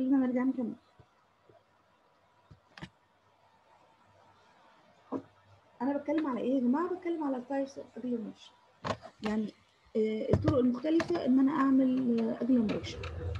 خلينا نرجع نكمل انا بتكلم على ايه يا جماعه بتكلم على التايبس اوف اجلوميريشن يعني آه، الطرق المختلفه ان انا اعمل اجلوميريشن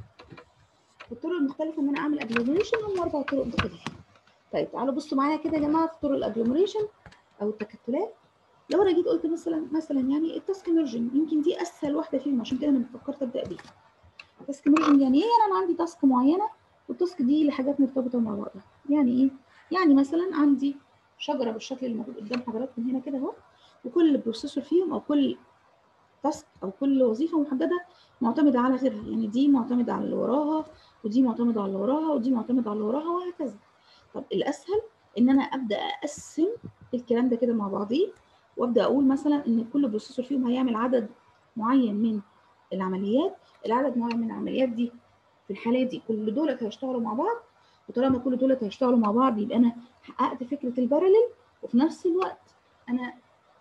الطرق المختلفه ان انا اعمل اجلوميريشن هم اربع طرق مختلفه طيب تعالوا بصوا معايا كده يا جماعه في طرق الاجلوميريشن او التكتلات لو انا جيت قلت مثلا مثلا يعني التاسك ميرجن يمكن دي اسهل واحده فيهم عشان كده انا فكرت ابدا بيها التاسك ميرجن يعني ايه يعني انا عندي تاسك معينه والتاسك دي لحاجات مرتبطه مع بعضها يعني ايه يعني مثلا عندي شجره بالشكل اللي موجود قدام حضراتكم هنا كده اهو وكل بروسيسور فيهم او كل تاسك او كل وظيفه محدده معتمده على غيرها يعني دي معتمده على اللي وراها ودي معتمده على اللي وراها ودي معتمده على اللي وراها وهكذا طب الاسهل ان انا ابدا اقسم الكلام ده كده مع بعضيه وابدا اقول مثلا ان كل بروسيسور فيهم هيعمل عدد معين من العمليات العدد معين من العمليات دي في الحاله دي كل دولت هيشتغلوا مع بعض وطالما كل دولت هيشتغلوا مع بعض يبقى انا حققت فكره البارلل وفي نفس الوقت انا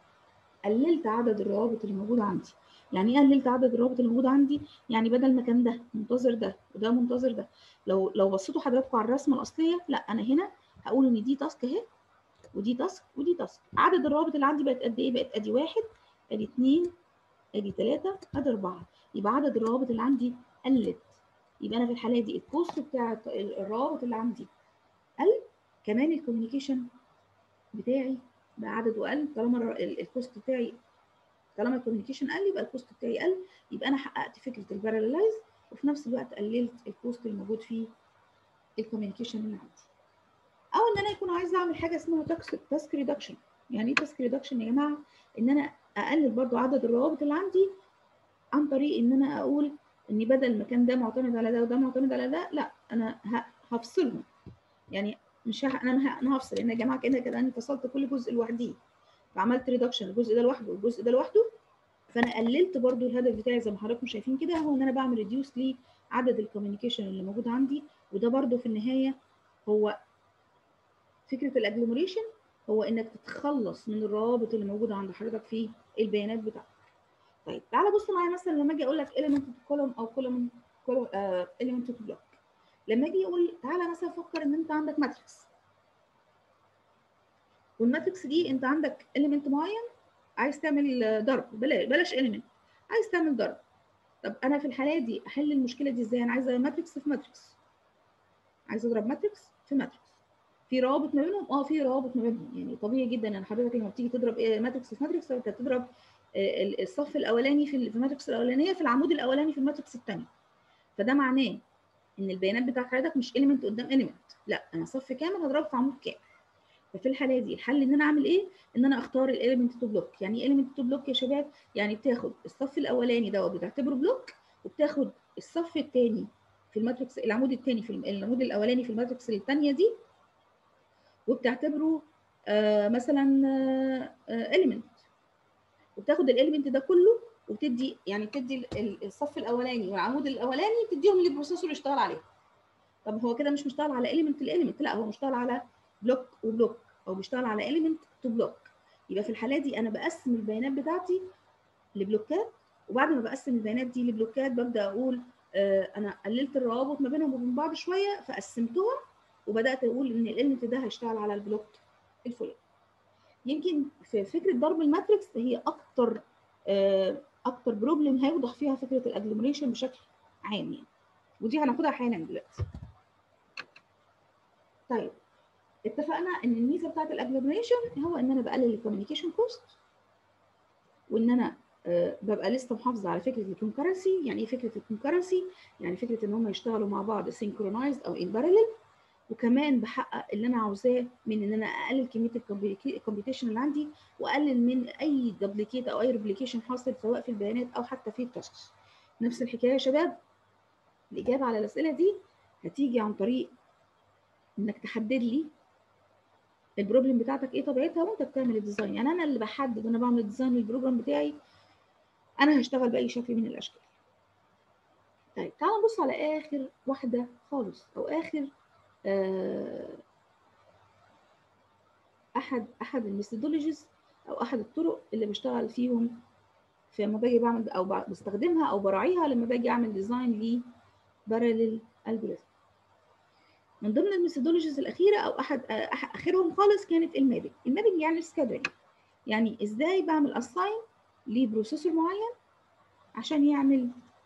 قللت عدد الروابط اللي موجوده عندي يعني ايه قللت عدد الروابط اللي موجوده عندي يعني بدل ما كان ده منتظر ده وده منتظر ده لو لو بصيتوا حضراتكم على الرسمه الاصليه لا انا هنا هقول ان دي تاسك اهي ودي تاسك ودي تاسك عدد الروابط اللي عندي بقت قد ايه بقت ادي واحد ادي اتنين ادي تلاته ادي اربعه يبقى عدد الروابط اللي عندي قلت يبقى انا في الحاله دي الكوست بتاع الروابط اللي عندي قل كمان الكوميونيكيشن بتاعي بقى عدده قل طالما الكوست بتاعي طالما الكوميونيكيشن قل يبقى الكوست بتاعي قل يبقى انا حققت فكره الباراللايز وفي نفس الوقت قللت الكوست الموجود في الكوميونيكيشن اللي عندي او ان انا يكون عايزه اعمل حاجه اسمها تاسك ريدكشن يعني ايه تاسك ريدكشن يا جماعه ان انا اقلل برضو عدد الروابط اللي عندي عن طريق ان انا اقول ان بدل ما كان ده معتمد على ده وده معتمد على ده لا انا هفصلهم يعني مش ه... انا ه... انا هفصل لان يا جماعه كده كده انا فصلت كل جزء لوحديه فعملت ريدكشن الجزء ده لوحده والجزء ده لوحده فانا قللت برضو الهدف بتاعي زي ما حضراتكم شايفين كده هو ان انا بعمل ريديوس لعدد الكوميونيكيشن اللي موجود عندي وده برضو في النهايه هو فكره الاجلوميريشن هو انك تتخلص من الروابط اللي موجوده عند حضرتك في البيانات بتاعتك طيب تعالى بص معايا مثلا لما اجي اقول لك element to column او column uh, element to block لما اجي اقول تعالى مثلا فكر ان انت عندك ماتريكس والماتريكس دي انت عندك element معين عايز تعمل ضرب بلاش بلاش element عايز تعمل ضرب طب انا في الحاله دي احل المشكله دي ازاي انا عايزه ماتريكس في ماتريكس عايزه اضرب ماتريكس في ماتريكس في روابط ما بينهم اه في روابط ما بينهم يعني طبيعي جدا ان حضرتك لما بتيجي تضرب ماتريكس في ماتريكس فانت بتضرب الصف الاولاني في الماتريكس الاولانيه في العمود الاولاني في الماتريكس الثانيه فده معناه ان البيانات بتاعت حضرتك مش اليمنت قدام اليمنت لا انا صف كامل هضربه في عمود كامل ففي الحاله دي الحل ان انا اعمل ايه ان انا اختار الاليمنت تو بلوك يعني ايه اليمنت تو بلوك يا شباب يعني بتاخد الصف الاولاني دوت بتعتبره بلوك وبتاخد الصف الثاني في الماتريكس العمود الثاني في العمود الاولاني في الماتريكس الثانيه دي وبتعتبره آه مثلا آه اليمنت وبتاخد الاليمنت ده كله وبتدي يعني بتدي الصف الاولاني والعمود الاولاني بتديهم للبروسيسور يشتغل عليهم طب هو كده مش مشتغل على اليمنت الاليمنت لا هو مشتغل على بلوك وبلوك او بيشتغل على اليمنت تو بلوك يبقى في الحاله دي انا بقسم البيانات بتاعتي لبلوكات وبعد ما بقسم البيانات دي لبلوكات ببدا اقول آه انا قللت الروابط ما بينهم وبين بعض شويه فقسمتهم وبدات اقول ان الاليمنت ده هيشتغل على البلوك الفلاني يمكن في فكره ضرب الماتريكس هي اكتر آه اكتر بروبلم هيوضح فيها فكره الاجلوميريشن بشكل عام يعني ودي هناخدها حالا دلوقتي طيب اتفقنا ان الميزه بتاعت الاجلوميريشن هو ان انا بقلل الكوميونيكيشن كوست وان انا أه ببقى لسه محافظه على فكره الكونكرنسي يعني ايه فكره الكونكرنسي يعني فكره ان هم يشتغلوا مع بعض سينكرونايزد او ان بارلل وكمان بحقق اللي انا عاوزاه من ان انا اقلل كميه الكمبيوتيشن اللي عندي واقلل من اي دبليكيت او اي ريبليكيشن حاصل سواء في البيانات او حتى في التاسكس نفس الحكايه يا شباب الاجابه على الاسئله دي هتيجي عن طريق انك تحدد لي البروبلم بتاعتك ايه طبيعتها وانت بتعمل الديزاين يعني انا اللي بحدد وانا بعمل الديزاين للبروجرام بتاعي انا هشتغل باي شكل من الاشكال طيب تعالوا نبص على اخر واحده خالص او اخر احد احد الميثودولوجيز او احد الطرق اللي بشتغل فيهم في لما باجي بعمل او بستخدمها او براعيها لما باجي اعمل ديزاين ل باراليل الجوريزم من ضمن الميثودولوجيز الاخيره او احد أح- اخرهم خالص كانت المابنج المابنج يعني السكادولينج يعني ازاي بعمل اساين لبروسيسور معين عشان يعمل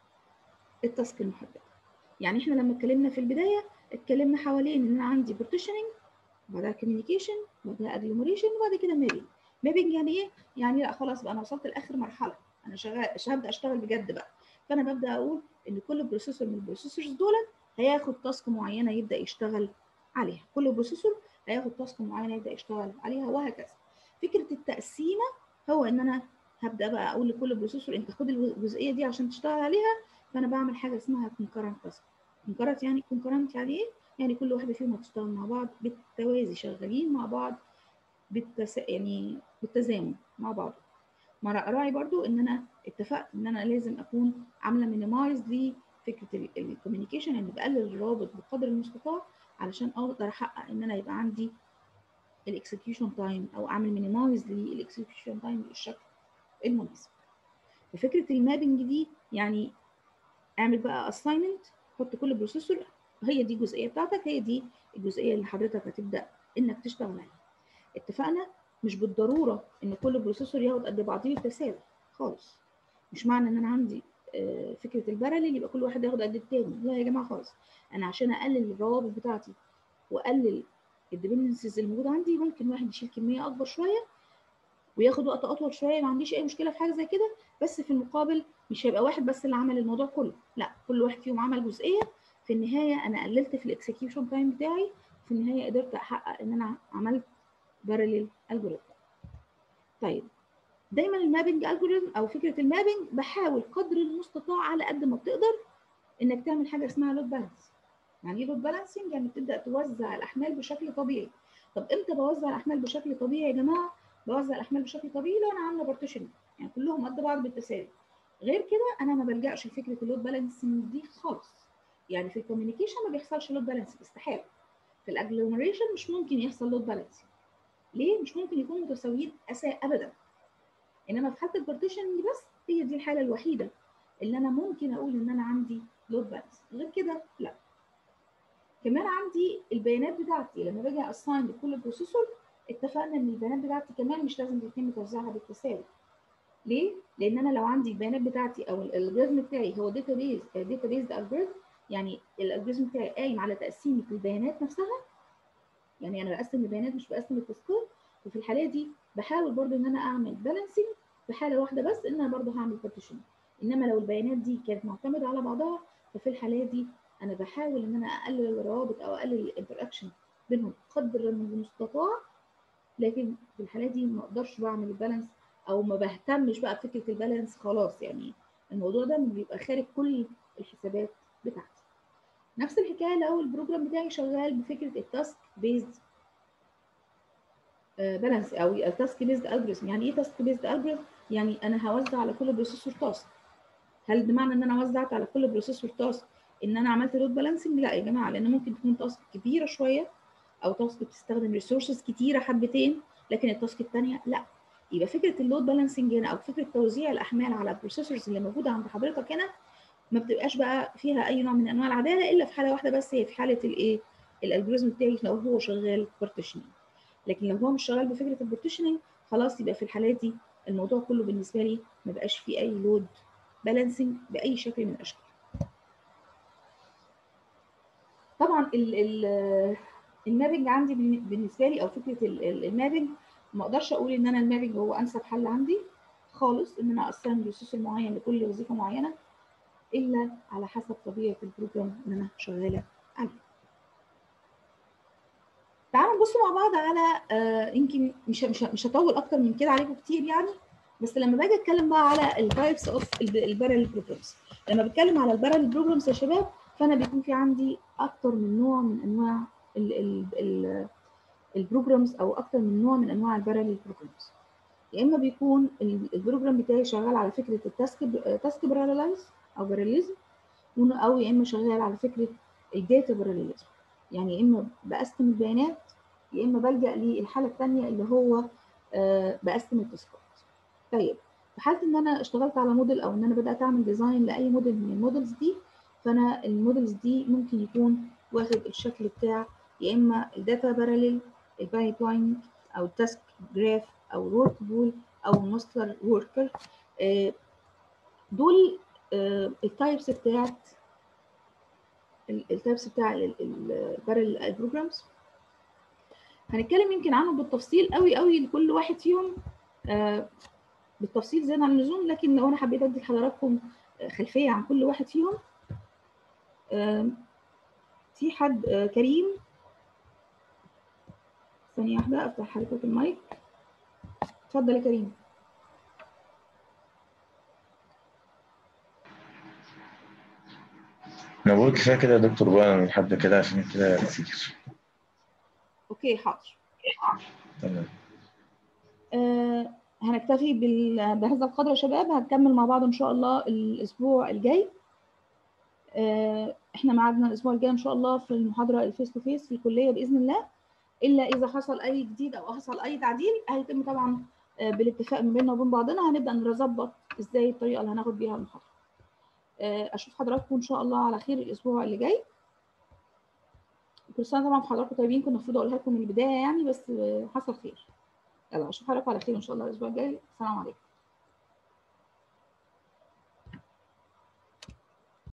التاسك المحدده يعني احنا لما اتكلمنا في البدايه اتكلمنا حوالين ان انا عندي بارتيشننج وبعدها كوميونيكيشن وبعدها اجلومريشن وبعد كده مابنج مابنج يعني ايه يعني لا خلاص بقى انا وصلت لاخر مرحله انا شغال هبدا اشتغل بجد بقى فانا ببدا اقول ان كل بروسيسور من البروسيسورز دولت هياخد تاسك معينه يبدا يشتغل عليها كل بروسيسور هياخد تاسك معينه يبدا يشتغل عليها وهكذا فكره التقسيمه هو ان انا هبدا بقى اقول لكل بروسيسور انت خد الجزئيه دي عشان تشتغل عليها فانا بعمل حاجه اسمها كونكرنت تاسك كونكرنت يعني كونكرنت يعني ايه يعني كل واحده فيهم هتشتغل مع بعض بالتوازي شغالين مع بعض بالتس... يعني بالتزامن مع بعض مع راعي برضو ان انا اتفقت ان انا لازم اكون عامله مينيمايز لفكره الكوميونيكيشن يعني بقلل الروابط بقدر المستطاع علشان اقدر احقق ان انا يبقى عندي الاكسكيوشن تايم او اعمل مينيمايز للاكسكيوشن تايم بالشكل المناسب ففكره المابنج دي يعني اعمل بقى اساينمنت حط كل بروسيسور هي دي الجزئيه بتاعتك هي دي الجزئيه اللي حضرتك هتبدا انك تشتغل عليها اتفقنا مش بالضروره ان كل بروسيسور ياخد قد بعضيه بالتساوي خالص مش معنى ان انا عندي فكره الباراليل يبقى كل واحد ياخد قد التاني لا يا جماعه خالص انا عشان اقلل الروابط بتاعتي واقلل الديبندنسز الموجوده عندي ممكن واحد يشيل كميه اكبر شويه وياخد وقت اطول شويه ما عنديش اي مشكله في حاجه زي كده بس في المقابل مش هيبقى واحد بس اللي عمل الموضوع كله لا كل واحد فيهم عمل جزئيه في النهايه انا قللت في الاكسكيوشن تايم بتاعي في النهايه قدرت احقق ان انا عملت باراليل الجوريثم طيب دايما المابنج الجوريثم او فكره المابنج بحاول قدر المستطاع على قد ما بتقدر انك تعمل حاجه اسمها لود بالانس يعني ايه لود بالانسنج يعني تبدا توزع الاحمال بشكل طبيعي طب امتى بوزع الاحمال بشكل طبيعي يا جماعه بوزع الاحمال بشكل طبيعي لو انا عامله بارتيشن يعني كلهم قد بعض بالتساوي غير كده انا ما بلجاش لفكره اللود بالانسنج دي خالص يعني في الكوميونيكيشن ما بيحصلش لود بالانسنج استحاله في الاجلومريشن مش ممكن يحصل لود بالانسنج ليه مش ممكن يكونوا متساويين اساء ابدا انما في حاله البارتيشن بس هي دي الحاله الوحيده اللي انا ممكن اقول ان انا عندي لود بالانس غير كده لا كمان عندي البيانات بتاعتي لما باجي اساين لكل بروسيسور اتفقنا ان البيانات بتاعتي كمان مش لازم تكون متوزعه بالتساوي ليه؟ لان انا لو عندي البيانات بتاعتي او الالجوريزم بتاعي هو داتابيز داتابيز الجوريزم يعني الالجوريزم بتاعي قايم على تقسيمه البيانات نفسها يعني انا بقسم البيانات مش بقسم التاسكات وفي الحاله دي بحاول برضو ان انا اعمل بالانسنج في حاله واحده بس ان انا برضو هعمل بارتيشن انما لو البيانات دي كانت معتمده على بعضها ففي الحاله دي انا بحاول ان انا اقلل الروابط او اقلل الانتراكشن بينهم قدر المستطاع لكن في الحالات دي ما اقدرش بعمل البالانس او ما بهتمش بقى بفكره البالانس خلاص يعني الموضوع ده بيبقى خارج كل الحسابات بتاعتي نفس الحكايه لو البروجرام بتاعي شغال بفكره التاسك بيزد بالانس او التاسك بيزد الجوريزم يعني ايه تاسك بيزد الجوريزم يعني انا هوزع على كل بروسيسور تاسك هل ده معنى ان انا وزعت على كل بروسيسور تاسك ان انا عملت لود بالانسنج لا يا جماعه لان ممكن تكون تاسك كبيره شويه او تاسك بتستخدم ريسورسز كتيره حبتين لكن التاسك الثانيه لا يبقى فكره اللود بالانسنج هنا او فكره توزيع الاحمال على البروسيسورز اللي موجوده عند حضرتك هنا ما بتبقاش بقى فيها اي نوع من انواع العداله الا في حاله واحده بس هي في حاله الايه الالجوريزم بتاعي لو هو شغال بارتيشننج لكن لو هو مش شغال بفكره البارتيشننج خلاص يبقى في الحالات دي الموضوع كله بالنسبه لي ما بقاش فيه اي لود بالانسنج باي شكل من الاشكال طبعا ال ال المابنج عندي بالنسبه لي او فكره المابنج ما اقدرش اقول ان انا المابنج هو انسب حل عندي خالص ان انا اقسم بروسيسور معين لكل وظيفه معينه الا على حسب طبيعه البروجرام اللي انا شغاله عليه. تعالوا نبص مع بعض على آه يمكن مش مش مش هطول اكتر من كده عليكم كتير يعني بس لما باجي اتكلم بقى على التايبس اوف البارل بروجرامز لما بتكلم على البارل بروجرامز يا شباب فانا بيكون في عندي اكتر من نوع من انواع ال ال ال البروجرامز او اكتر من نوع من انواع البارل بروجرامز يا اما بيكون البروجرام بتاعي شغال على فكره التاسك تاسك باراليز او باراليزم او يا اما شغال على فكره الداتا باراليزم يعني يا اما بقسم البيانات يا اما بلجا للحاله الثانيه اللي هو آه بقسم التاسكات طيب في حاله ان انا اشتغلت على موديل او ان انا بدات اعمل ديزاين لاي موديل من المودلز دي فانا المودلز دي ممكن يكون واخد الشكل بتاع يا اما الداتا باراليل البايب لاين او التاسك جراف او الورك بول او الماستر وركر دول التايبس بتاعت التايبس بتاع البارل بروجرامز هنتكلم يمكن عنه بالتفصيل قوي قوي لكل واحد فيهم آه بالتفصيل زي عن اللزوم لكن لو انا حبيت ادي لحضراتكم خلفيه عن كل واحد فيهم آه في حد آه كريم ثانيه واحده افتح حضرتك المايك اتفضل يا كريم انا بقول كفايه كده يا دكتور بقى لحد كده عشان كده كتير اوكي حاضر تمام آه هنكتفي بال... بهذا القدر يا شباب هنكمل مع بعض ان شاء الله الاسبوع الجاي آه احنا ميعادنا الاسبوع الجاي ان شاء الله في المحاضره الفيس تو فيس في الكليه باذن الله الا اذا حصل اي جديد او حصل اي تعديل هيتم طبعا آه بالاتفاق ما بيننا وبين بعضنا هنبدا نظبط ازاي الطريقه اللي هناخد بيها المحاضره اشوف حضراتكم ان شاء الله على خير الاسبوع اللي جاي كل سنه طبعا حضراتكم طيبين كنا المفروض اقولها لكم من البدايه يعني بس حصل خير يلا اشوف حضراتكم على خير ان شاء الله الاسبوع الجاي السلام عليكم